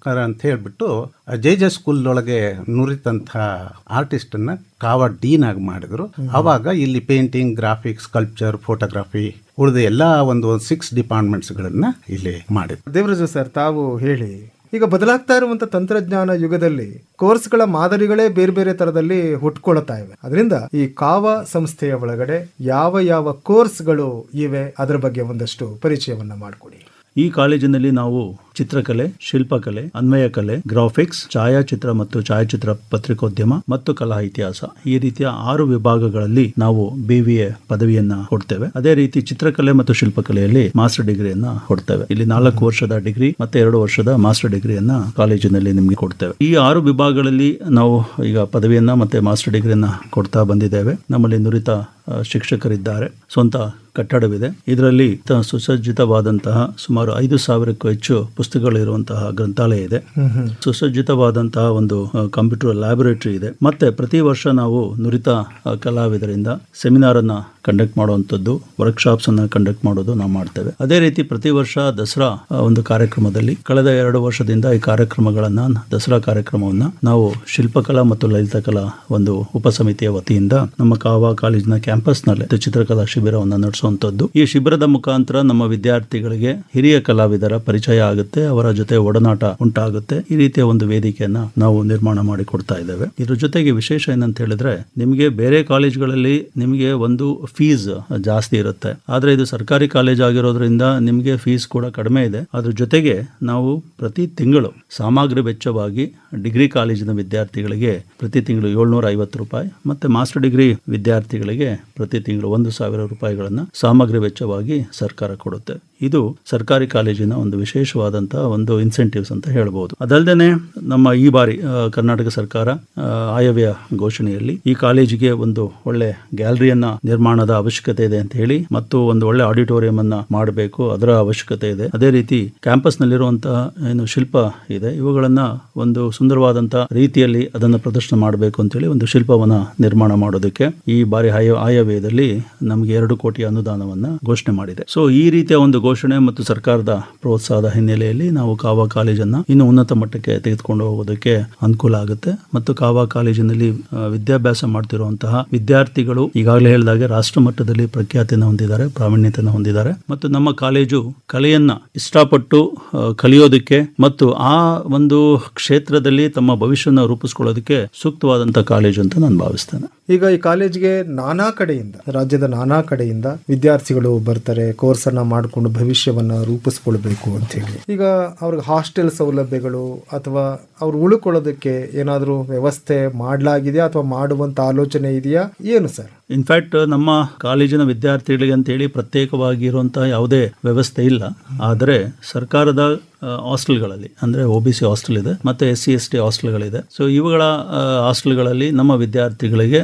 ಶಿಲ್ಪಕಾರ ಅಂತ ಹೇಳ್ಬಿಟ್ಟು J J school ಒಳಗೆ ನುರಿತಂಥ ಆರ್ಟಿಸ್ಟ್ ಅನ್ನ ಕಾವ ಡೀನ್ ಆಗಿ ಮಾಡಿದ್ರು ಅವಾಗ ಇಲ್ಲಿ ಪೇಂಟಿಂಗ್ ಗ್ರಾಫಿಕ್ಸ್ ಕಲ್ಚರ್ ಫೋಟೋಗ್ರಫಿ ಉಳಿದ ಎಲ್ಲ ಒಂದು ಸಿಕ್ಸ್ ಡಿಪಾರ್ಟ್ಮೆಂಟ್ಸ್ ಗಳನ್ನ ಇಲ್ಲಿ ಮಾಡಿದ್ರು ದೇವರಾಜು ಸರ್ ತಾವು ಹೇಳಿ ಈಗ ಬದಲಾಗ್ತಾ ಇರುವಂತ ತಂತ್ರಜ್ಞಾನ ಯುಗದಲ್ಲಿ ಕೋರ್ಸ್ಗಳ ಮಾದರಿಗಳೇ ಬೇರೆ ಬೇರೆ ತರದಲ್ಲಿ ಹುಟ್ಕೊಳ್ತಾ ಇವೆ ಅದರಿಂದ ಈ ಕಾವ ಸಂಸ್ಥೆಯ ಒಳಗಡೆ ಯಾವ ಯಾವ ಕೋರ್ಸ್ಗಳು ಇವೆ ಅದರ ಬಗ್ಗೆ ಒಂದಷ್ಟು ಪರಿಚಯವನ್ನ ಮಾಡಿಕೊಡಿ ಈ ಕಾಲೇಜಿನಲ್ಲಿ ನಾವು ಚಿತ್ರಕಲೆ ಶಿಲ್ಪಕಲೆ ಅನ್ವಯ ಕಲೆ ಗ್ರಾಫಿಕ್ಸ್ ಛಾಯಾಚಿತ್ರ ಮತ್ತು ಛಾಯಾಚಿತ್ರ ಪತ್ರಿಕೋದ್ಯಮ ಮತ್ತು ಕಲಾ ಇತಿಹಾಸ ಈ ರೀತಿಯ ಆರು ವಿಭಾಗಗಳಲ್ಲಿ ನಾವು ಬಿ ವಿ ಎ ಪದವಿಯನ್ನ ಕೊಡ್ತೇವೆ ಅದೇ ರೀತಿ ಚಿತ್ರಕಲೆ ಮತ್ತು ಶಿಲ್ಪಕಲೆಯಲ್ಲಿ ಮಾಸ್ಟರ್ ಡಿಗ್ರಿಯನ್ನ ಕೊಡ್ತೇವೆ ಇಲ್ಲಿ ನಾಲ್ಕು ವರ್ಷದ ಡಿಗ್ರಿ ಮತ್ತೆ ಎರಡು ವರ್ಷದ ಮಾಸ್ಟರ್ ಡಿಗ್ರಿಯನ್ನ ಕಾಲೇಜಿನಲ್ಲಿ ನಿಮಗೆ ಕೊಡ್ತೇವೆ ಈ ಆರು ವಿಭಾಗಗಳಲ್ಲಿ ನಾವು ಈಗ ಪದವಿಯನ್ನ ಮತ್ತೆ ಮಾಸ್ಟರ್ ಡಿಗ್ರಿಯನ್ನ ಕೊಡ್ತಾ ಬಂದಿದ್ದೇವೆ ನಮ್ಮಲ್ಲಿ ನುರಿತ ಆ, ಶಿಕ್ಷಕರಿದ್ದಾರೆ ಸ್ವಂತ ಕಟ್ಟಡವಿದೆ ಇದರಲ್ಲಿ ತ- ಸುಸಜ್ಜಿತವಾದಂತಹ ಸುಮಾರು ಐದು ಸಾವಿರಕ್ಕೂ ಹೆಚ್ಚು ಪುಸ್ತಕಗಳಿರುವಂತಹ ಗ್ರಂಥಾಲಯ ಇದೆ ಸುಸಜ್ಜಿತವಾದಂತಹ ಒಂದು ಕಂಪ್ಯೂಟರ್ ಲ್ಯಾಬೊರೇಟರಿ ಇದೆ ಮತ್ತೆ ಪ್ರತಿ ವರ್ಷ ನಾವು ನುರಿತ ಆ, ಕಲಾವಿದರಿಂದ ಸೆಮಿನಾರ್ ಅನ್ನ ಕಂಡಕ್ಟ್ ಮಾಡುವಂಥದ್ದು ವರ್ಕ್ಶಾಪ್ಸ್ ಅನ್ನ ಕಂಡಕ್ಟ್ ಮಾಡೋದು ನಾವು ಮಾಡ್ತೇವೆ ಅದೇ ರೀತಿ ಪ್ರತಿ ವರ್ಷ ದಸರಾ ಆ, ಒಂದು ಕಾರ್ಯಕ್ರಮದಲ್ಲಿ ಕಳೆದ ಎರಡು ವರ್ಷದಿಂದ ಈ ಕಾರ್ಯಕ್ರಮಗಳನ್ನ ದಸರಾ ಕಾರ್ಯಕ್ರಮವನ್ನ ನಾವು ಶಿಲ್ಪಕಲಾ ಮತ್ತು ಲಲಿತಕಲಾ ಒಂದು ಉಪಸಮಿತಿಯ ವತಿಯಿಂದ ನಮ್ಮ ಕಾವಾ ಕಾಲೇಜಿನ ಕ್ಯಾಂಪಸ್ ನಲ್ಲಿ ಚಿತ್ರಕಲಾ ಶಿಬಿರವನ್ನು ನಡೆಸುವಂತದ್ದು ಈ ಶಿಬಿರದ ಮುಖಾಂತರ ನಮ್ಮ ವಿದ್ಯಾರ್ಥಿಗಳಿಗೆ ಹಿರಿಯ ಕಲಾವಿದರ ಪರಿಚಯ ಆಗುತ್ತೆ ಅವರ ಜೊತೆ ಒಡನಾಟ ಉಂಟಾಗುತ್ತೆ ಈ ರೀತಿಯ ಒಂದು ವೇದಿಕೆಯನ್ನ ನಾವು ನಿರ್ಮಾಣ ಮಾಡಿ ಕೊಡ್ತಾ ಇದ್ದೇವೆ ಇದ್ರ ಜೊತೆಗೆ ವಿಶೇಷ ಏನಂತ ಹೇಳಿದ್ರೆ ನಿಮಗೆ ಬೇರೆ ಕಾಲೇಜ್ಗಳಲ್ಲಿ ನಿಮಗೆ ಒಂದು ಫೀಸ್ ಜಾಸ್ತಿ ಇರುತ್ತೆ ಆದ್ರೆ ಇದು ಸರ್ಕಾರಿ ಕಾಲೇಜ್ ಆಗಿರೋದ್ರಿಂದ ನಿಮಗೆ ಫೀಸ್ ಕೂಡ ಕಡಿಮೆ ಇದೆ ಅದ್ರ ಜೊತೆಗೆ ನಾವು ಪ್ರತಿ ತಿಂಗಳು ಸಾಮಗ್ರಿ ವೆಚ್ಚವಾಗಿ ಡಿಗ್ರಿ ಕಾಲೇಜಿನ ವಿದ್ಯಾರ್ಥಿಗಳಿಗೆ ಪ್ರತಿ ತಿಂಗಳು ಏಳ್ನೂರ ಐವತ್ತು ರೂಪಾಯಿ ಮತ್ತೆ ಮಾಸ್ಟರ್ ಡಿಗ್ರಿ ವಿದ್ಯಾರ್ಥಿಗಳಿಗೆ ಪ್ರತಿ ತಿಂಗಳು ಒಂದು ಸಾವಿರ ರೂಪಾಯಿಗಳನ್ನ ಸಾಮಗ್ರಿ ವೆಚ್ಚವಾಗಿ ಸರ್ಕಾರ ಕೊಡುತ್ತೆ ಇದು ಸರ್ಕಾರಿ ಕಾಲೇಜಿನ ಒಂದು ವಿಶೇಷವಾದಂತಹ ಒಂದು ಇನ್ಸೆಂಟಿವ್ಸ್ ಅಂತ ಹೇಳ್ಬೋದು ಅದಲ್ಲದೆ ನಮ್ಮ ಈ ಬಾರಿ ಆ, ಕರ್ನಾಟಕ ಸರ್ಕಾರ ಆ, ಆಯವ್ಯಯ ಘೋಷಣೆಯಲ್ಲಿ ಈ ಕಾಲೇಜಿಗೆ ಒಂದು ಒಳ್ಳೆ ಗ್ಯಾಲರಿಯನ್ನ ನಿರ್ಮಾಣದ ಅವಶ್ಯಕತೆ ಇದೆ ಅಂತ ಹೇಳಿ ಮತ್ತು ಒಂದು ಒಳ್ಳೆ ಆಡಿಟೋರಿಯಂ ಅನ್ನ ಮಾಡಬೇಕು ಅದರ ಅವಶ್ಯಕತೆ ಇದೆ ಅದೇ ರೀತಿ ಕ್ಯಾಂಪಸ್ ನಲ್ಲಿರುವಂತಹ ಏನು ಶಿಲ್ಪ ಇದೆ ಇವುಗಳನ್ನ ಒಂದು ಸುಂದರವಾದಂತಹ ರೀತಿಯಲ್ಲಿ ಅದನ್ನು ಪ್ರದರ್ಶನ ಮಾಡಬೇಕು ಅಂತೇಳಿ ಒಂದು ಶಿಲ್ಪವನ್ನ ನಿರ್ಮಾಣ ಮಾಡೋದಕ್ಕೆ ಈ ಬಾರಿ ಆಯ ಆಯವ್ಯಯದಲ್ಲಿ ನಮಗೆ ಎರಡು ಕೋಟಿ ಅನುದಾನವನ್ನ ಘೋಷಣೆ ಮಾಡಿದೆ ಸೊ ಈ ರೀತಿಯ ಒಂದು ಘೋಷಣೆ ಮತ್ತು ಸರ್ಕಾರದ ಪ್ರೋತ್ಸಾಹದ ಹಿನ್ನೆಲೆಯಲ್ಲಿ ನಾವು ಕಾವಾ ಕಾಲೇಜನ್ನ ಇನ್ನು ಉನ್ನತ ಮಟ್ಟಕ್ಕೆ ತೆಗೆದುಕೊಂಡು ಹೋಗೋದಕ್ಕೆ ಅನುಕೂಲ ಆಗುತ್ತೆ ಮತ್ತು ಕಾವಾ ಕಾಲೇಜಿನಲ್ಲಿ ಆ, ವಿದ್ಯಾಭ್ಯಾಸ ಮಾಡ್ತಿರುವಂತಹ ವಿದ್ಯಾರ್ಥಿಗಳು ಈಗಾಗಲೇ ಹೇಳಿದಾಗೆ ರಾಷ್ಟ್ರ ಮಟ್ಟದಲ್ಲಿ ಪ್ರಖ್ಯಾತಿಯನ್ನು ಹೊಂದಿದ್ದಾರೆ ಪ್ರಾವೀಣ್ಯತೆಯನ್ನು ಹೊಂದಿದ್ದಾರೆ ಮತ್ತು ನಮ್ಮ ಕಾಲೇಜು ಕಲೆಯನ್ನ ಇಷ್ಟಪಟ್ಟು ಆ, ಕಲಿಯೋದಕ್ಕೆ ಮತ್ತು ಆ ಒಂದು ಕ್ಷೇತ್ರದಲ್ಲಿ ತಮ್ಮ ಭವಿಷ್ಯವನ್ನು ರೂಪಿಸ್ಕೊಳ್ಳೋದಕ್ಕೆ ಸೂಕ್ತವಾದಂತಹ ಕಾಲೇಜು ಅಂತ ನಾನು ಭಾವಿಸ್ತೇನೆ ಈಗ ಈ ಕಾಲೇಜ್ಗೆ ನಾನಾ ಕಡೆಯಿಂದ ರಾಜ್ಯದ ನಾನಾ ಕಡೆಯಿಂದ ವಿದ್ಯಾರ್ಥಿಗಳು ಬರ್ತಾರೆ ಕೋರ್ಸ್ ಅನ್ನ ಮಾಡಿಕೊಂಡು ಭವಿಷ್ಯವನ್ನ ರೂಪಿಸ್ಕೊಳ್ಬೇಕು ಅಂತ ಹೇಳಿ ಈಗ ಅವ್ರಿಗೆ ಹಾಸ್ಟೆಲ್ ಸೌಲಭ್ಯಗಳು ಅಥವಾ ಅವ್ರು ಉಳ್ಕೊಳ್ಳೋದಕ್ಕೆ ಏನಾದರೂ ವ್ಯವಸ್ಥೆ ಮಾಡಲಾಗಿದೆಯಾ ಅಥವಾ ಮಾಡುವಂತ ಆಲೋಚನೆ ಇದೆಯಾ ಏನು ಸರ್ ಇನ್ಫ್ಯಾಕ್ಟ್ ನಮ್ಮ ಕಾಲೇಜಿನ ವಿದ್ಯಾರ್ಥಿಗಳಿಗೆ ಅಂತೇಳಿ ಪ್ರತ್ಯೇಕವಾಗಿ ಇರುವಂತಹ ಯಾವುದೇ ವ್ಯವಸ್ಥೆ ಇಲ್ಲ ಆದರೆ ಸರ್ಕಾರದ ಆ, ಹಾಸ್ಟೆಲ್ಗಳಲ್ಲಿ ಅಂದರೆ ಒ ಬಿ ಸಿ ಹಾಸ್ಟೆಲ್ ಇದೆ ಮತ್ತು ಎಸ್ ಸಿ ಎಸ್ ಟಿ ಹಾಸ್ಟೆಲ್ಗಳಿದೆ ಸೊ ಇವುಗಳ ಆ, ಹಾಸ್ಟೆಲ್ಗಳಲ್ಲಿ ನಮ್ಮ ವಿದ್ಯಾರ್ಥಿಗಳಿಗೆ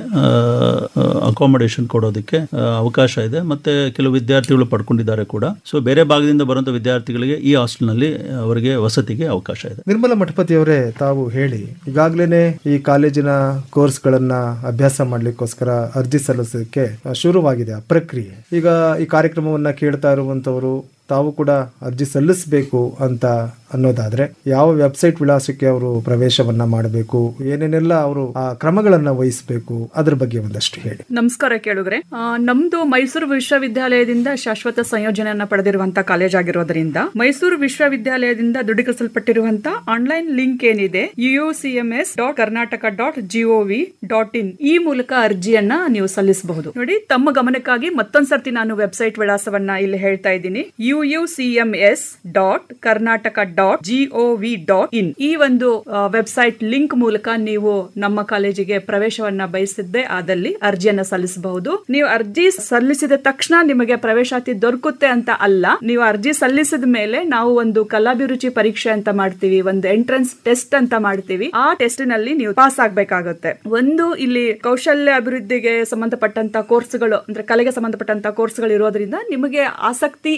ಅಕಾಮಿಡೇಷನ್ ಕೊಡೋದಕ್ಕೆ ಆ, ಅವಕಾಶ ಇದೆ ಮತ್ತೆ ಕೆಲವು ವಿದ್ಯಾರ್ಥಿಗಳು ಪಡ್ಕೊಂಡಿದ್ದಾರೆ ಕೂಡ ಸೊ ಬೇರೆ ಭಾಗದಿಂದ ಬರುವಂಥ ವಿದ್ಯಾರ್ಥಿಗಳಿಗೆ ಈ ಹಾಸ್ಟೆಲ್ನಲ್ಲಿ ಅವರಿಗೆ ವಸತಿಗೆ ಅವಕಾಶ ಇದೆ ನಿರ್ಮಲ ಮಠಪತಿ ಅವರೇ ತಾವು ಹೇಳಿ ಈಗಾಗಲೇ ಈ ಕಾಲೇಜಿನ ಕೋರ್ಸ್ಗಳನ್ನ ಅಭ್ಯಾಸ ಮಾಡ್ಲಿಕ್ಕೋಸ್ಕರ ಅರ್ಜಿ ಸಲ್ಲಿಸೋದಕ್ಕೆ ಆ, ಶುರುವಾಗಿದೆ ಆ ಪ್ರಕ್ರಿಯೆ ಈಗ ಈ ಕಾರ್ಯಕ್ರಮವನ್ನ ಕೇಳ್ತಾ ಇರುವಂತವರು ತಾವು ಕೂಡ ಅರ್ಜಿ ಸಲ್ಲಿಸಬೇಕು ಅಂತ ಅನ್ನೋದಾದ್ರೆ ಯಾವ ವೆಬ್ಸೈಟ್ ವಿಳಾಸಕ್ಕೆ ಅವರು ಪ್ರವೇಶವನ್ನ ಮಾಡಬೇಕು ಏನೇನೆಲ್ಲ ಅವರು ಆ ಕ್ರಮಗಳನ್ನ ವಹಿಸಬೇಕು ಅದ್ರ ಬಗ್ಗೆ ಒಂದಷ್ಟು ಹೇಳಿ ನಮಸ್ಕಾರ ಕೇಳುಗ್ರೆ ಆ, ನಮ್ದು ಮೈಸೂರು ವಿಶ್ವವಿದ್ಯಾಲಯದಿಂದ ಶಾಶ್ವತ ಸಂಯೋಜನೆಯನ್ನ ಪಡೆದಿರುವಂತಹ ಕಾಲೇಜ್ ಆಗಿರೋದ್ರಿಂದ ಮೈಸೂರು ವಿಶ್ವವಿದ್ಯಾಲಯದಿಂದ ದೃಢೀಕರಿಸಲ್ಪಟ್ಟಿರುವಂತಹ ಆನ್ಲೈನ್ ಲಿಂಕ್ ಏನಿದೆ UUCMS dot Karnataka dot GOV dot in ಈ ಮೂಲಕ ಅರ್ಜಿಯನ್ನ ನೀವು ಸಲ್ಲಿಸಬಹುದು ನೋಡಿ ತಮ್ಮ ಗಮನಕ್ಕಾಗಿ ಮತ್ತೊಂದ್ಸರ್ತಿ ನಾನು ವೆಬ್ಸೈಟ್ ವಿಳಾಸವನ್ನ ಇಲ್ಲಿ ಹೇಳ್ತಾ ಇದ್ದೀನಿ UUCMS dot Karnataka dot GOV dot in ಈ ಒಂದು ವೆಬ್ಸೈಟ್ ಲಿಂಕ್ ಮೂಲಕ ನೀವು ನಮ್ಮ ಕಾಲೇಜಿಗೆ ಪ್ರವೇಶವನ್ನ ಬಯಸಿದ್ದೆ ಆದಲ್ಲಿ ಅರ್ಜಿಯನ್ನ ಸಲ್ಲಿಸಬಹುದು ನೀವು ಅರ್ಜಿ ಸಲ್ಲಿಸಿದ ತಕ್ಷಣ ನಿಮಗೆ ಪ್ರವೇಶಾತಿ ದೊರಕುತ್ತೆ ಅಂತ ಅಲ್ಲ ನೀವು ಅರ್ಜಿ ಸಲ್ಲಿಸಿದ ಮೇಲೆ ನಾವು ಒಂದು ಕಲಾಭಿರುಚಿ ಪರೀಕ್ಷೆ ಅಂತ ಮಾಡ್ತೀವಿ ಒಂದು ಎಂಟ್ರೆನ್ಸ್ ಟೆಸ್ಟ್ ಅಂತ ಮಾಡ್ತೀವಿ ಆ ಟೆಸ್ಟ್ ನಲ್ಲಿ ನೀವು ಪಾಸ್ ಆಗ್ಬೇಕಾಗುತ್ತೆ ಒಂದು ಇಲ್ಲಿ ಕೌಶಲ್ಯ ಅಭಿವೃದ್ಧಿಗೆ ಸಂಬಂಧಪಟ್ಟಂತ ಕೋರ್ಸ್ಗಳು ಅಂದ್ರೆ ಕಲೆಗೆ ಸಂಬಂಧಪಟ್ಟಂತ ಕೋರ್ಸ್ಗಳು ಇರೋದ್ರಿಂದ ನಿಮಗೆ ಆಸಕ್ತಿ ಇದೆಯಾ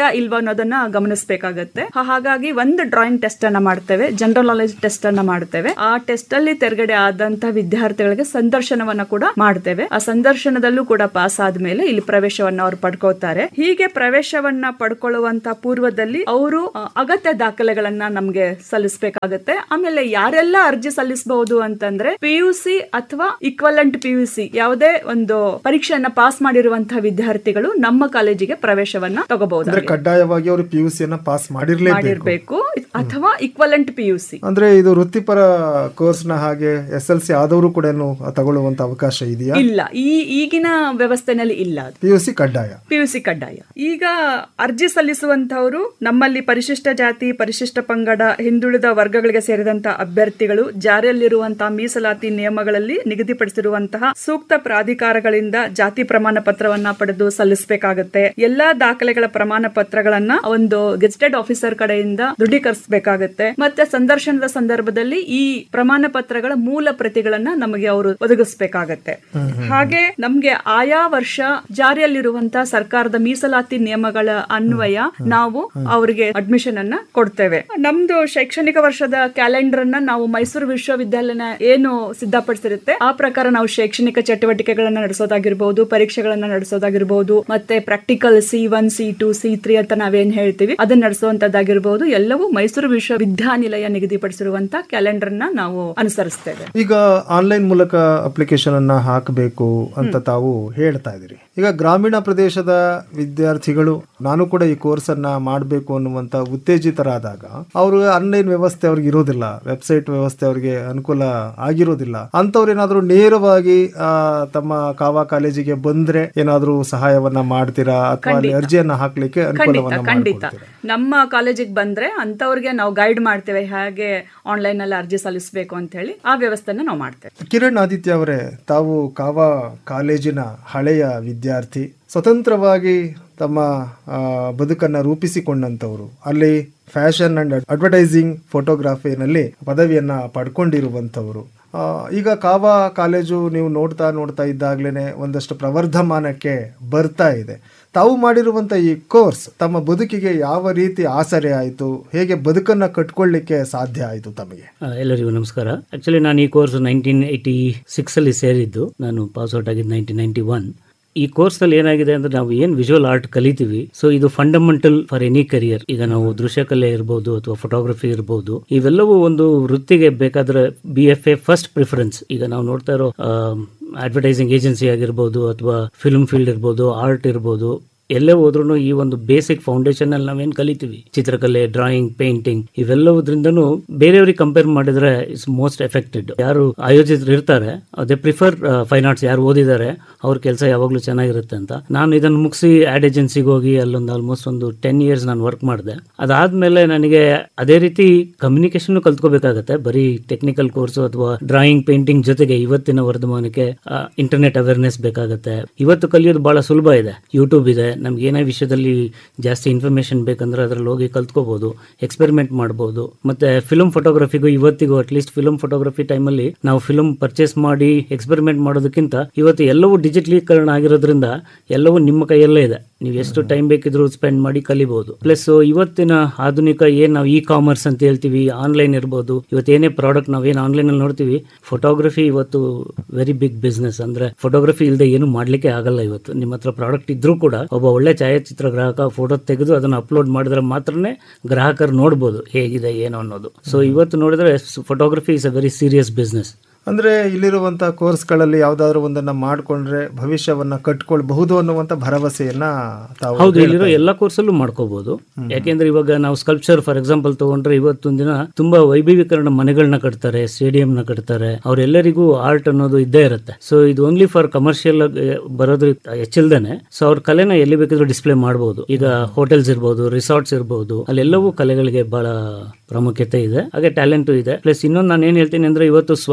ಇಲ್ವಾ ಅನ್ನೋದನ್ನ ಗಮನಿಸಬೇಕಾಗತ್ತೆ ಹಾಗಾಗಿ ಒಂದು ಡ್ರಾಯಿಂಗ್ ಟೆಸ್ಟ್ ಅನ್ನ ಮಾಡ್ತೇವೆ ಜನರಲ್ ನಾಲೆಜ್ ಟೆಸ್ಟ್ ಅನ್ನ ಮಾಡ್ತೇವೆ ಆ ಟೆಸ್ಟ್ ಅಲ್ಲಿ ತೆರಗಡೆ ಆದಂತ ವಿದ್ಯಾರ್ಥಿಗಳಿಗೆ ಸಂದರ್ಶನವನ್ನ ಕೂಡ ಮಾಡ್ತೇವೆ ಆ ಸಂದರ್ಶನದಲ್ಲೂ ಕೂಡ ಪಾಸ್ ಆದ್ಮೇಲೆ ಇಲ್ಲಿ ಪ್ರವೇಶವನ್ನ ಅವ್ರು ಪಡ್ಕೋತಾರೆ ಹೀಗೆ ಪ್ರವೇಶವನ್ನ ಪಡ್ಕೊಳ್ಳುವಂತ ಪೂರ್ವದಲ್ಲಿ ಅವರು ಆ, ಅಗತ್ಯ ದಾಖಲೆಗಳನ್ನ ನಮ್ಗೆ ಸಲ್ಲಿಸಬೇಕಾಗತ್ತೆ ಆಮೇಲೆ ಯಾರೆಲ್ಲ ಅರ್ಜಿ ಸಲ್ಲಿಸಬಹುದು ಅಂತಂದ್ರೆ ಪಿ ಯು ಸಿ ಅಥವಾ ಇಕ್ವಲೆಂಟ್ ಪಿ ಯು ಸಿ ಯಾವುದೇ ಒಂದು ಪರೀಕ್ಷೆಯನ್ನ ಪಾಸ್ ಮಾಡಿರುವಂತಹ ವಿದ್ಯಾರ್ಥಿಗಳು ನಮ್ಮ ಕಾಲೇಜಿಗೆ ಪ್ರವೇಶವನ್ನ ಅಂದ್ರೆ ತಗೋಬಹುದು ಕಡ್ಡಾಯವಾಗಿ ಅವರು ಪಿ ಯು ಸಿಯನ್ನ ಪಾಸ್ ಮಾಡಿರ್ಲೇಬೇಕು ಮಾಡಿರ್ಬೇಕು ಅಥವಾ ಇಕ್ವಲೆಂಟ್ ಪಿ ಯು ಸಿ ಅಂದ್ರೆ ಇದು ವೃತ್ತಿಪರ ಕೋರ್ಸ್ ನ ಹಾಗೆ ಎಸ್ ಎಲ್ ಸಿ ಆದವರು ಕೂಡ ತಗೊಳ್ಳುವಂತ ಅವಕಾಶ ಇದೆಯಾ ಇಲ್ಲ ಈ ಈಗಿನ ವ್ಯವಸ್ಥೆನಲ್ಲಿ ಇಲ್ಲ ಅದು ಪಿ ಯು ಸಿ ಕಡ್ಡಾಯ ಪಿ ಯು ಸಿ ಕಡ್ಡಾಯ ಈಗ ಅರ್ಜಿ ಸಲ್ಲಿಸುವಂತವರು ನಮ್ಮಲ್ಲಿ ಪರಿಶಿಷ್ಟ ಜಾತಿ ಪರಿಶಿಷ್ಟ ಪಂಗಡ ಹಿಂದುಳಿದ ವರ್ಗಗಳಿಗೆ ಸೇರಿದಂತ ಅಭ್ಯರ್ಥಿಗಳು ಜಾರಿಯಲ್ಲಿರುವಂತಹ ಮೀಸಲಾತಿ ನಿಯಮಗಳಲ್ಲಿ ನಿಗದಿಪಡಿಸಿರುವಂತಹ ಸೂಕ್ತ ಪ್ರಾಧಿಕಾರಗಳಿಂದ ಜಾತಿ ಪ್ರಮಾಣ ಪತ್ರವನ್ನ ಪಡೆದು ಸಲ್ಲಿಸಬೇಕಾಗತ್ತೆ ಎಲ್ಲಾ ದಾಖಲೆಗಳ ಪ್ರಮಾಣ ಪತ್ರಗಳನ್ನ ಒಂದು ಗೆಜೆಟೆಡ್ ಆಫೀಸರ್ ಕಡೆಯಿಂದ ದೃಢೀಕರಿಸಬೇಕಾಗತ್ತೆ ಮತ್ತೆ ಸಂದರ್ಶನದ ಸಂದರ್ಭದಲ್ಲಿ ಈ ಪ್ರಮಾಣ ಪತ್ರಗಳ ಮೂಲ ಪ್ರತಿಗಳನ್ನ ನಮಗೆ ಅವರು ಒದಗಿಸಬೇಕಾಗತ್ತೆ ಹಾಗೆ ನಮ್ಗೆ ಆಯಾ ವರ್ಷ ಜಾರಿಯಲ್ಲಿರುವಂತಹ ಸರ್ಕಾರದ ಮೀಸಲಾತಿ ನಿಯಮಗಳ ಅನ್ವಯ ನಾವು ಅವರಿಗೆ ಅಡ್ಮಿಷನ್ ಅನ್ನ ಕೊಡ್ತೇವೆ ನಮ್ದು ಶೈಕ್ಷಣಿಕ ವರ್ಷದ ಕ್ಯಾಲೆಂಡರ್ ಅನ್ನ ನಾವು ಮೈಸೂರು ವಿಶ್ವವಿದ್ಯಾಲಯ ಏನು ಸಿದ್ಧಪಡಿಸಿರುತ್ತೆ ಆ ಪ್ರಕಾರ ನಾವು ಶೈಕ್ಷಣಿಕ ಚಟುವಟಿಕೆಗಳನ್ನ ನಡೆಸೋದಾಗಿರ್ಬಹುದು ಪರೀಕ್ಷೆಗಳನ್ನ ನಡೆಸೋದಾಗಿರ್ಬಹುದು ಮತ್ತೆ practical C one C two C three ಅಂತ ನಾವೇನ್ ಹೇಳ್ತೀವಿ ಅದನ್ನ ನಡೆಸುವಂತದ್ದಾಗಿರ್ಬಹುದು ಎಲ್ಲವೂ ಮೈಸೂರು ವಿಶ್ವವಿದ್ಯಾನಿಲಯ ನಿಗದಿಪಡಿಸಿರುವಂತಹ ಕ್ಯಾಲೆಂಡರ್ ನ ನಾವು ಅನುಸರಿಸ್ತೇವೆ ಈಗ ಆನ್ಲೈನ್ ಮೂಲಕ ಅಪ್ಲಿಕೇಶನ್ ಅನ್ನ ಹಾಕಬೇಕು ಅಂತ ತಾವು ಹೇಳ್ತಾ ಇದ್ದೀರಿ ಈಗ ಗ್ರಾಮೀಣ ಪ್ರದೇಶದ ವಿದ್ಯಾರ್ಥಿಗಳು ನಾನು ಕೂಡ ಈ ಕೋರ್ಸ್ ಅನ್ನ ಮಾಡಬೇಕು ಅನ್ನುವಂತ ಉತ್ತೇಜಿತರಾದಾಗ ಅವರು ಆನ್ಲೈನ್ ವ್ಯವಸ್ಥೆ ಅವ್ರಿಗೆ ಇರೋದಿಲ್ಲ ವೆಬ್ಸೈಟ್ ವ್ಯವಸ್ಥೆ ಅವ್ರಿಗೆ ಅನುಕೂಲ ಆಗಿರೋದಿಲ್ಲ ಅಂತವ್ರು ಏನಾದ್ರು ನೇರವಾಗಿ ಆ, ತಮ್ಮ ಕಾವಾ ಕಾಲೇಜಿಗೆ ಬಂದ್ರೆ ಏನಾದ್ರೂ ಸಹಾಯವನ್ನ ಮಾಡ್ತೀರಾ ಅಥವಾ ಅಲ್ಲಿ ಅರ್ಜಿಯನ್ನ ಹಾಕ್ಲಿಕ್ಕೆ ಖಂಡಿತ ಅನುಕೂಲವನ್ನ ಖಂಡಿತ ಮಾಡ್ಕೊಡ್ತೀರಾ ನಮ್ಮ ಕಾಲೇಜಿಗೆ ಬಂದ್ರೆ ಅಂತವ್ರಿಗೆ ನಾವು ಗೈಡ್ ಮಾಡ್ತೇವೆ ಹೇಗೆ ಆನ್ಲೈನ್ ಅಲ್ಲಿ ಅರ್ಜಿ ಸಲ್ಲಿಸಬೇಕು ಅಂತ ಹೇಳಿ ಆ ವ್ಯವಸ್ಥೆನ ನಾವು ಮಾಡ್ತೇವೆ ಕಿರಣ್ ಆದಿತ್ಯ ಅವರೇ ತಾವು ಕಾವಾ ಕಾಲೇಜಿನ ಹಳೆಯ ವಿದ್ಯಾರ್ಥಿ ಸ್ವತಂತ್ರವಾಗಿ ತಮ್ಮ ಆ, ಬದುಕನ್ನ ರೂಪಿಸಿಕೊಂಡಂತವರು ಅಲ್ಲಿ ಫ್ಯಾಷನ್ ಅಂಡ್ ಅಡ್ವರ್ಟೈಸಿಂಗ್ ಫೋಟೋಗ್ರಫಿನಲ್ಲಿ ಪದವಿಯನ್ನ ಪಡ್ಕೊಂಡಿರುವಂತವರು ಆ, ಈಗ ಕಾವಾ ಕಾಲೇಜು ನೀವು ನೋಡ್ತಾ ನೋಡ್ತಾ ಇದ್ದಾಗ್ಲೇನೆ ಒಂದಷ್ಟು ಪ್ರವರ್ಧಮಾನಕ್ಕೆ ಬರ್ತಾ ಇದೆ ತಾವು ಮಾಡಿರುವಂತ ಈ ಕೋರ್ಸ್ ತಮ್ಮ ಬದುಕಿಗೆ ಯಾವ ರೀತಿ ಆಸರೆ ಆಯಿತು ಹೇಗೆ ಬದುಕನ್ನ ಕಟ್ಕೊಳ್ಳಿಕ್ಕೆ ಸಾಧ್ಯ ಆಯಿತು ತಮಗೆ ಆ, ಎಲ್ಲರಿಗೂ ನಮಸ್ಕಾರ ಆಕ್ಚುಲಿ ನಾನು ಈ ಕೋರ್ಸ್ ನೈನ್ಟೀನ್ ಏಯ್ಟಿ ಸಿಕ್ಸ್ ಅಲ್ಲಿ ಸೇರಿದ್ದು ನಾನು ಪಾಸ್ ಔಟ್ ಆಗಿದ್ದು ನೈನ್ಟೀನ್ ನೈನ್ಟಿ ಒನ್ ಈ ಕೋರ್ಸ್ ಅಲ್ಲಿ ಏನಾಗಿದೆ ಅಂದ್ರೆ ನಾವು ಏನ್ ವಿಜುವಲ್ ಆರ್ಟ್ ಕಲಿತೀವಿ ಸೊ ಇದು ಫಂಡಮೆಂಟಲ್ ಫಾರ್ ಎನಿ ಕರಿಯರ್ ಈಗ ನಾವು ದೃಶ್ಯಕಲೆ ಇರ್ಬೋದು ಅಥವಾ ಫೋಟೋಗ್ರಫಿ ಇರ್ಬೋದು ಇವೆಲ್ಲವೂ ಒಂದು ವೃತ್ತಿಗೆ ಬೇಕಾದ್ರೆ B F A first preference ಈಗ ನಾವು ನೋಡ್ತಾ ಇರೋ ಅಡ್ವರ್ಟೈಸಿಂಗ್ ಏಜೆನ್ಸಿ ಆಗಿರ್ಬೋದು ಅಥವಾ ಫಿಲ್ಮ್ ಫೀಲ್ಡ್ ಇರ್ಬೋದು ಆರ್ಟ್ ಇರ್ಬೋದು ಎಲ್ಲೇ ಹೋದ್ರೂ ಈ ಒಂದು ಬೇಸಿಕ್ ಫೌಂಡೇಶನ್ ಅಲ್ಲಿ ನಾವೇನ್ ಕಲಿತೀವಿ ಚಿತ್ರಕಲೆ ಡ್ರಾಯಿಂಗ್ ಪೇಂಟಿಂಗ್ ಇವೆಲ್ಲವುದ್ರಿಂದನೂ ಬೇರೆಯವ್ರಿಗೆ ಕಂಪೇರ್ ಮಾಡಿದ್ರೆ ಇಟ್ಸ್ ಮೋಸ್ಟ್ ಎಫೆಕ್ಟೆಡ್ ಯಾರು ಆಯೋಜಿತರು ಇರ್ತಾರೆ ಅದೇ ಪ್ರಿಫರ್ ಫೈನ್ ಆರ್ಟ್ಸ್ ಯಾರು ಓದಿದ್ದಾರೆ ಅವ್ರ ಕೆಲಸ ಯಾವಾಗಲೂ ಚೆನ್ನಾಗಿರುತ್ತೆ ಅಂತ ನಾನು ಇದನ್ನು ಮುಗಿಸಿ ಆಡ್ ಏಜೆನ್ಸಿಗೆ ಹೋಗಿ ಅಲ್ಲೊಂದು ಆಲ್ಮೋಸ್ಟ್ ಒಂದು ಟೆನ್ ಇಯರ್ಸ್ ನಾನು ವರ್ಕ್ ಮಾಡಿದೆ ಅದಾದ್ಮೇಲೆ ನನಗೆ ಅದೇ ರೀತಿ ಕಮ್ಯುನಿಕೇಶನ್ ಕಲ್ತ್ಕೋಬೇಕಾಗತ್ತೆ ಬರೀ ಟೆಕ್ನಿಕಲ್ ಕೋರ್ಸ್ ಅಥವಾ ಡ್ರಾಯಿಂಗ್ ಪೇಂಟಿಂಗ್ ಜೊತೆಗೆ ಇವತ್ತಿನ ವರ್ಧಮಾನಕ್ಕೆ ಇಂಟರ್ನೆಟ್ ಅವೇರ್ನೆಸ್ ಬೇಕಾಗತ್ತೆ ಇವತ್ತು ಕಲಿಯೋದು ಬಹಳ ಸುಲಭ ಇದೆ ಯೂಟ್ಯೂಬ್ ಇದೆ ನಮ್ಗೆ ಏನೇ ವಿಷಯದಲ್ಲಿ ಜಾಸ್ತಿ ಇನ್ಫಾರ್ಮೇಶನ್ ಬೇಕಂದ್ರೆ ಅದ್ರಲ್ಲಿ ಹೋಗಿ ಕಲ್ತ್ಕೋಬಹುದು ಎಕ್ಸ್ಪೆರಿಮೆಂಟ್ ಮಾಡಬಹುದು ಮತ್ತೆ ಫಿಲ್ಮ್ ಫೋಟೋಗ್ರಫಿಗೂ ಇವತ್ತಿಗೂ ಅಟ್ಲೀಸ್ಟ್ ಫಿಲ್ಮ್ ಫೋಟೋಗ್ರಫಿ ಟೈಮಲ್ಲಿ ನಾವು ಫಿಲ್ಮ್ ಪರ್ಚೇಸ್ ಮಾಡಿ ಎಕ್ಸ್ಪೆರಿಮೆಂಟ್ ಮಾಡೋದಕ್ಕಿಂತ ಇವತ್ತು ಎಲ್ಲವೂ ಡಿಜಿಟಲೀಕರಣ ಆಗಿರೋದ್ರಿಂದ ಎಲ್ಲವೂ ನಿಮ್ಮ ಕೈಯಲ್ಲೇ ಇದೆ ನೀವು ಎಷ್ಟು ಟೈಮ್ ಬೇಕಿದ್ರು ಸ್ಪೆಂಡ್ ಮಾಡಿ ಕಲಿಬಹುದು ಪ್ಲಸ್ ಇವತ್ತಿನ ಆಧುನಿಕ ಏನ್ ನಾವು ಇ ಕಾಮರ್ಸ್ ಅಂತ ಹೇಳ್ತೀವಿ ಆನ್ಲೈನ್ ಇರ್ಬೋದು ಇವತ್ತು ಏನೇ ಪ್ರಾಡಕ್ಟ್ ನಾವೇನು ಆನ್ಲೈನ್ ಅಲ್ಲಿ ನೋಡ್ತೀವಿ ಫೋಟೋಗ್ರಫಿ ಇವತ್ತು ವೆರಿ ಬಿಗ್ ಬಿಸ್ನೆಸ್ ಅಂದ್ರೆ ಫೋಟೋಗ್ರಫಿ ಇಲ್ಲದೆ ಏನು ಮಾಡ್ಲಿಕ್ಕೆ ಆಗಲ್ಲ ಇವತ್ತು ನಿಮ್ಮ ಹತ್ರ ಪ್ರಾಡಕ್ಟ್ ಇದ್ರೂ ಕೂಡ ಒಬ್ಬ ಒಳ್ಳೆ ಛಾಯಾಚಿತ್ರ ಗ್ರಾಹಕ ಫೋಟೋ ತೆಗೆದು ಅದನ್ನ ಅಪ್ಲೋಡ್ ಮಾಡಿದ್ರೆ ಮಾತ್ರನೇ ಗ್ರಾಹಕರು ನೋಡ್ಬೋದು ಹೇಗಿದೆ ಏನು ಅನ್ನೋದು ಸೊ ಇವತ್ತು ನೋಡಿದ್ರೆ photography is a very serious business ಅಂದ್ರೆ ಇಲ್ಲಿರುವಂತ ಕೋರ್ಸ್ಗಳಲ್ಲಿ ಯಾವ್ದಾದ್ರು ಒಂದನ್ನ ಮಾಡ್ಕೊಂಡ್ರೆ ಭವಿಷ್ಯವನ್ನ ಕಟ್ಕೊಳ್ಬಹುದು ಅನ್ನುವಂತ ಭರವಸೆಯನ್ನ ತಾವು ಹೌದು ಇಲ್ಲಿರೋ ಎಲ್ಲಾ ಕೋರ್ಸಲ್ಲೂ ಮಾಡ್ಕೋಬಹುದು ಯಾಕೆಂದ್ರೆ ಇವಾಗ ನಾವು ಸ್ಕಲ್ಪ್ಚರ್ ಫಾರ್ ಎಕ್ಸಾಂಪಲ್ ತಗೊಂಡ್ರೆ ಇವತ್ತೊಂದ್ ದಿನ ತುಂಬಾ ವೈಭವೀಕರಣ ಮನೆಗಳನ್ನ ಕಟ್ತಾರೆ ಸ್ಟೇಡಿಯಂ ನ ಕಟ್ತಾರೆ ಅವರೆಲ್ಲರಿಗೂ ಆರ್ಟ್ ಅನ್ನೋದು ಇದ್ದೇ ಇರುತ್ತೆ ಸೊ ಇದು ಓನ್ಲಿ ಫಾರ್ ಕಮರ್ಷಿಯಲ್ ಬರೋದು ಹೆಚ್ಚಿಲ್ದೇನೆ ಸೊ ಅವ್ರ ಕಲೆನ ಎಲ್ಲಿ ಬೇಕಿದ್ರು ಡಿಸ್ಪ್ಲೇ ಮಾಡಬಹುದು ಈಗ ಹೋಟೆಲ್ಸ್ ಇರ್ಬೋದು ರಿಸಾರ್ಟ್ಸ್ ಇರ್ಬೋದು ಅಲ್ಲೆಲ್ಲವೂ ಕಲೆಗಳಿಗೆ ಬಹಳ ಪ್ರಾಮುಖ್ಯತೆ ಇದೆ ಹಾಗೆ ಟ್ಯಾಲೆಂಟು ಇದೆ ಪ್ಲಸ್ ಇನ್ನೊಂದು ನಾನು ಏನ್ ಹೇಳ್ತೀನಿ ಅಂದ್ರೆ ಇವತ್ತು ಸ್ವಂತವಾಗಿ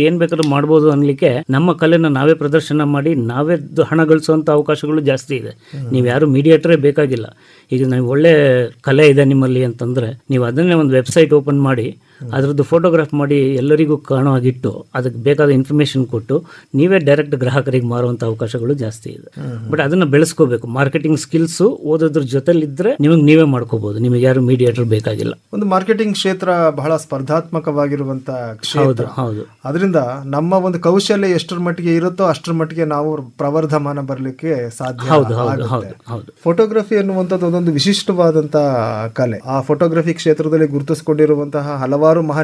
ಏನ್ ಬೇಕಾದ್ರೂ ಮಾಡ್ಬೋದು ಅನ್ಲಿಕ್ಕೆ ನಮ್ಮ ಕಲೆನ ನಾವೇ ಪ್ರದರ್ಶನ ಮಾಡಿ ನಾವೇ ದ- ಹಣ ಗಳಿಸುವಂತ ಅವಕಾಶಗಳು ಜಾಸ್ತಿ ಇದೆ ನೀವು ಯಾರು ಮೀಡಿಯೇಟರೇ ಬೇಕಾಗಿಲ್ಲ ಈಗ ನೀವು ಒಳ್ಳೆ ಕಲೆ ಇದೆ ನಿಮ್ಮಲ್ಲಿ ಅಂತಂದ್ರೆ ನೀವು ಅದನ್ನೇ ಒಂದು ವೆಬ್ಸೈಟ್ ಓಪನ್ ಮಾಡಿ ಅದರದ್ದು ಫೋಟೋಗ್ರಾಫ್ ಮಾಡಿ ಎಲ್ಲರಿಗೂ ಕಾಣುವಾಗಿಟ್ಟು ಅದಕ್ಕೆ ಬೇಕಾದ ಇನ್ಫಾರ್ಮೇಶನ್ ಕೊಟ್ಟು ನೀವೇ ಡೈರೆಕ್ಟ್ ಗ್ರಾಹಕರಿಗೆ ಮಾರುವಂತ ಅವಕಾಶಗಳು ಜಾಸ್ತಿ ಇದೆ ಬಟ್ ಅದನ್ನ ಬೆಳೆಸ್ಕೋಬೇಕು ಮಾರ್ಕೆಟಿಂಗ್ ಸ್ಕಿಲ್ಸ್ ಓದೋದ್ರ ಜೊತೆಲಿದ್ರೆ ನಿಮಗೆ ನೀವೇ ಮಾಡ್ಕೋಬಹುದು ನಿಮಗೆ ಯಾರು ಮೀಡಿಯೇಟರ್ ಬೇಕಾಗಿಲ್ಲ ಒಂದು ಮಾರ್ಕೆಟಿಂಗ್ ಕ್ಷೇತ್ರ ಬಹಳ ಸ್ಪರ್ಧಾತ್ಮಕವಾಗಿರುವಂತ ಹೌದು ಕ್ಷೇತ್ರ ಹೌದು ಅದರಿಂದ ನಮ್ಮ ಒಂದು ಕೌಶಲ್ಯ ಎಷ್ಟರ ಮಟ್ಟಿಗೆ ಇರುತ್ತೋ ಅಷ್ಟರ ಮಟ್ಟಿಗೆ ನಾವು ಪ್ರವರ್ಧಮಾನ ಬರಲಿಕ್ಕೆ ಸಾಧ್ಯ ಹೌದು ಹೌದು ಆಗುತ್ತೆ. ಹೌದು ಹೌದು ಫೋಟೋಗ್ರಫಿ ಅನ್ನುವಂಥದ್ದು ಒಂದೊಂದು ವಿಶಿಷ್ಟವಾದಂತಹ ಕಲೆ ಆ ಫೋಟೋಗ್ರಫಿ ಕ್ಷೇತ್ರದಲ್ಲಿ ಗುರುತಿಸಿಕೊಂಡಿರುವಂತಹ ಹಲವಾರು ಮಹಾನ್